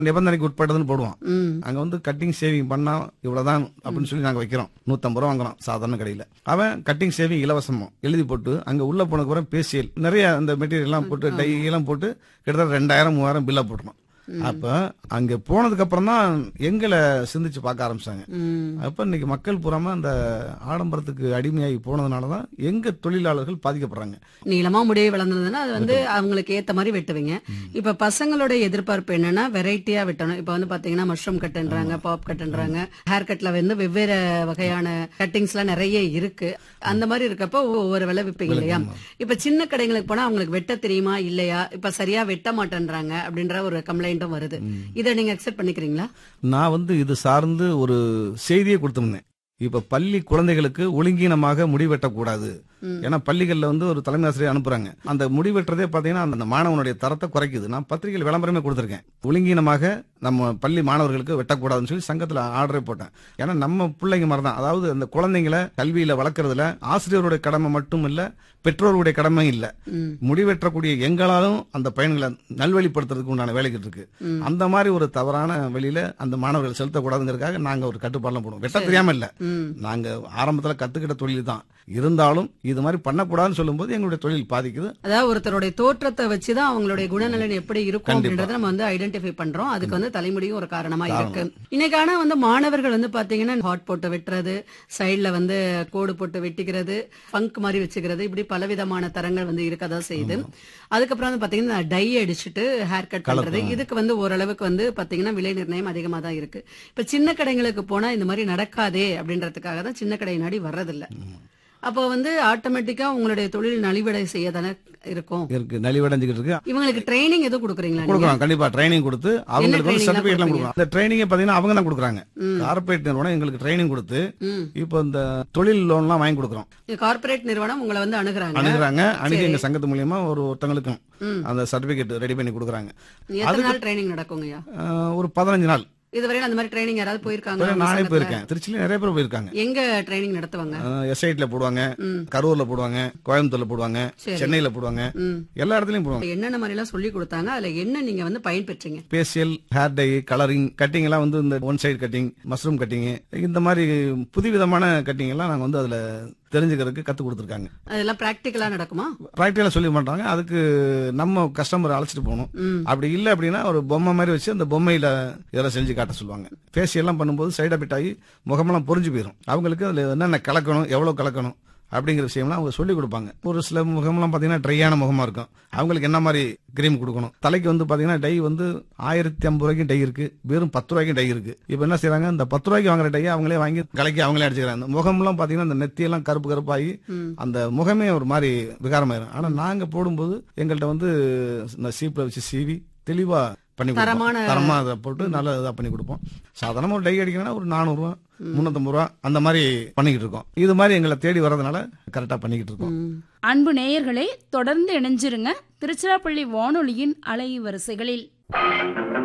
நிபந்தனைக்கு உட்பட்டதுன்னு போடுவோம் ம் அங்க வந்து கட்டிங் சேவிங் பண்ணா இவ்வளவுதான் அப்படின்னு சொல்லி நாங்க வைக்கிறோம் நூத்தம்பது ரூபா வாங்குறோம் சாதாரண கடையில அவன் கட்டிங் சேவிங் இலவசமா எழுதி போட்டு அங்க உள்ள போனதுக்கு அப்புறம் பேசியல் நிறைய அந்த மெட்டீரியல் எல்லாம் போட்டு டை எல்லாம் போட்டு கிட்டத்தட்ட ரெண்டாயிரம் மூவாயிரம் பில்ல போட்டுருமா அப்ப அங்க போனதுக்கு அப்புறம் தான் எங்களை சிந்திச்சு பார்க்க ஆரம்பிச்சாங்க ம் அப்ப இன்னைக்கு மக்கள் பூராம அந்த ஆடம்பரத்துக்கு அடிமையாகி போனதுனாலதான் எங்க தொழிலாளர்கள் பாதிக்கப்படுறாங்க நீளமா முடிவு வளர்ந்ததுன்னா அது வந்து அவங்களுக்கு ஏத்த மாதிரி வெட்டுவீங்க இப்ப பசங்களோட எதிர்பார்ப்பு என்னன்னா வெரைட்டியா வெட்டணும் இப்ப வந்து பாத்தீங்கன்னா மஷ்ரூம் கட்டுன்றாங்க பாப் கட்டுன்றாங்க ஹேர் கட்ல வந்து வெவ்வேறு வகையான கட்டிங்ஸ் எல்லாம் நிறைய இருக்கு அந்த மாதிரி இருக்கப்போ ஒவ்வொரு விலை விப்பீங்க இல்லையா இப்ப சின்ன கடைங்களுக்கு போனா அவங்களுக்கு வெட்ட தெரியுமா இல்லையா இப்ப சரியா வெட்ட மாட்டேன்றாங்க அப்படின்ற ஒரு கம்ப்ளைண்ட்டும் வருது இதை நீங்க அக்செப்ட் பண்ணிக்கிறீங்களா நான் வந்து இது சார்ந்து ஒரு செய்தியை கொடுத்திருந்தேன் இப்ப பள்ளி குழந்தைகளுக்கு ஒழுங்கீனமாக முடிவெட்டக்கூடாது ஏன்னா பள்ளிகள்ல வந்து ஒரு தலைமை ஆசிரியர் அனுப்புறாங்க அந்த முடிவெட்டுறதே பாத்தீங்கன்னா அந்த மாணவனுடைய தரத்தை குறைக்குது நான் பத்திரிகையில் விளம்பரமே கொடுத்திருக்கேன் ஒழுங்கீனமாக நம்ம பள்ளி மாணவர்களுக்கு வெட்டக்கூடாதுன்னு சொல்லி சங்கத்துல ஆர்டரே போட்டேன் ஏன்னா நம்ம பிள்ளைங்க மாதிரி தான் அதாவது அந்த குழந்தைங்களை கல்வியில வளர்க்கறதுல ஆசிரியருடைய கடமை மட்டும் இல்ல பெற்றோருடைய கடமை இல்ல ம். முடிவெற்றக்கூடிய எங்களாலும் அந்த பையன்களை நல்வழிப்படுத்துறதுக்கு உண்டான வேலைகள் இருக்கு அந்த மாதிரி ஒரு தவறான வழியில அந்த மாணவர்கள் செலுத்தக்கூடாதுங்கிறதுக்காக நாங்க ஒரு கட்டுப்பாடுலாம் போடுவோம் வெட்ட தெரியாம இல்ல ம் நாங்க ஆரம்பத்துல கத்துக்கிட்ட தொழில் தான் இருந்தாலும் இது மாதிரி பண்ணக்கூடாதுன்னு சொல்லும்போது எங்களுடைய தொழில் பாதிக்குது அதாவது ஒருத்தருடைய தோற்றத்தை வச்சுதான் அவங்களுடைய குணநலன் எப்படி இருக்கும் கண்டிப்பா. அப்படின்றத நம்ம வந்து ஐடென்டிஃபை பண்றோம் அதுக்கு வந்து தலைமுடியும் ஒரு காரணமா இருக்கு இன்னைக்கான வந்து மாணவர்கள் வந்து பாத்தீங்கன்னா ஹாட் போட்டு வெட்டுறது சைடுல வந்து கோடு போட்டு வெட்டிக்கிறது ஃபங்க் மாதிரி வச்சுக்கிறது இப்படி பலவிதமான தரங்கள் வந்து இருக்கதா செய்யுது அதுக்கப்புறம் வந்து பாத்தீங்கன்னா டை அடிச்சுட்டு ஹேர் கட் பண்றது இதுக்கு வந்து ஓரளவுக்கு வந்து பாத்தீங்கன்னா விலை நிர்ணயம் அதிகமா தான் இருக்கு இப்ப சின்ன கடைங்களுக்கு போனா இந்த மாதிரி நடக்காதே அப்படின்றதுக்காக தான் சின்ன கடை நாடி வர்றதில்ல அப்போ வந்து ஆட்டோமேட்டிக்கா உங்களுடைய தொழில் நலிவடை செய்ய தானே இருக்கும் இருக்கு நலிவடைஞ்சுக்கிட்டு இருக்கு இவங்களுக்கு ட்ரைனிங் எதுவும் கொடுக்குறீங்களா நீங்க? கொடுக்குறோம் கண்டிப்பா ட்ரைனிங் கொடுத்து அவங்களுக்கு வந்து training எல்லாம் சர்டிபிகேட் எல்லாம் கொடுப்பீங்க? கொடுக்குறோம் அந்த ட்ரைனிங் பாத்தீங்கன்னா அவங்க தான் கொடுக்குறாங்க கார்பரேட் நிறுவனம் எங்களுக்கு ட்ரைனிங் கொடுத்து ம். இப்போ இந்த தொழில் லோன் எல்லாம் வாங்கி கொடுக்குறோம் இது கார்ப்பரேட் நிறுவனம் உங்களை வந்து அணுகுறாங்க அணுகுறாங்க அணுகி சரி. எங்க சங்கத்து மூலியமா ஒரு ஒருத்தங்களுக்கும் ம். அந்த சர்டிபிகேட் ரெடி பண்ணி கொடுக்குறாங்க எத்தனை நாள் ட்ரைனிங் நடக்குங்கய்யா அஹ், ஒரு பதினஞ்சு நாள் இதுவரையில அந்த மாதிரி ட்ரைனிங் யாராவது போயிருக்காங்க இப்ப உங்க நானே சங்கத்துல? போயிருக்கேன் திருச்சியில நிறைய பேர் போயிருக்காங்க எங்க ட்ரைனிங் நடத்துவாங்க எஸ்ஐட்ல போடுவாங்க ம். கரூர்ல போடுவாங்க கோயம்புத்தூர்ல போடுவாங்க சரி. சென்னையில போடுவாங்க ம். எல்லா இடத்துலயும் போடுவாங்க என்னென்ன மாதிரி எல்லாம் சொல்லி கொடுத்தாங்க அதுல என்ன நீங்க வந்து பயன்பெற்றீங்க facial hair dye colouring cutting எல்லாம் வந்து இந்த one side cutting mushroom cutting இந்த மாதிரி புதுவிதமான கட்டிங் எல்லாம் நாங்க வந்து அதுல தெரிஞ்சுக்கிறதுக்கு கத்து கொடுத்துருக்காங்க அதெல்லாம் பிராக்டிக்கலா நடக்குமா ப்ராக்டிகலா சொல்லி மாட்டாங்க அதுக்கு நம்ம கஸ்டமர் அழைச்சிட்டு போகணும் ம். அப்படி இல்ல அப்படின்னா ஒரு பொம்மை மாதிரி வச்சு அந்த பொம்மையில இதெல்லாம் செஞ்சு காட்ட சொல்லுவாங்க ஃபேஷியல் எல்லாம் பண்ணும்போது சைட் எஃபெக்ட் ஆகி முகமெல்லாம் பொறிஞ்சு போயிடும் அவங்களுக்கு அதுல என்னென்ன கலக்கணும் எவ்வளவு கலக்கணும் அப்படிங்கிற விஷயம்லாம் அவங்க சொல்லி கொடுப்பாங்க ஒரு சில முகம்லாம் பாத்தீங்கன்னா ட்ரையான முகமா இருக்கும் அவங்களுக்கு என்ன மாதிரி கிரீம் கொடுக்கணும் தலைக்கு வந்து பாத்தீங்கன்னா டை வந்து ஆயிரத்தி ஐம்பது ரூபாய்க்கு டை இருக்கு வெறும் பத்து ரூபாய்க்கு டை இருக்கு இப்போ என்ன செய்றாங்க இந்த பத்து ரூபாய்க்கு வாங்குற டையை அவங்களே வாங்கி கலக்கி அவங்களே அடிச்சுக்கிறாங்க இந்த முகம்லாம் பாத்தீங்கன்னா இந்த நெத்தியெல்லாம் கருப்பு கருப்பாகி ம். அந்த முகமே ஒரு மாதிரி விகாரமாயிரும் ஆனா நாங்க போடும்போது எங்கள்கிட்ட வந்து இந்த சீப்ல வச்சு சீவி தெளிவா பண்ணி கொடுப்போம். தரமான- தரமா அதை போட்டு நல்ல இதா பண்ணி கொடுப்போம் சாதாரணமா ஒரு டை அடிக்கணும்னா ஒரு நானூறு ரூபா முன்னூத்தம்பது ரூபா அந்த மாதிரி பண்ணிக்கிட்டு இருக்கோம் இது மாதிரி எங்களை தேடி வர்றதுனால கரெக்டா பண்ணிக்கிட்டு இருக்கோம் ம். அன்பு நேயர்களே தொடர்ந்து இணைஞ்சிருங்க திருச்சிராப்பள்ளி வானொலியின் அலை வரிசைகளில்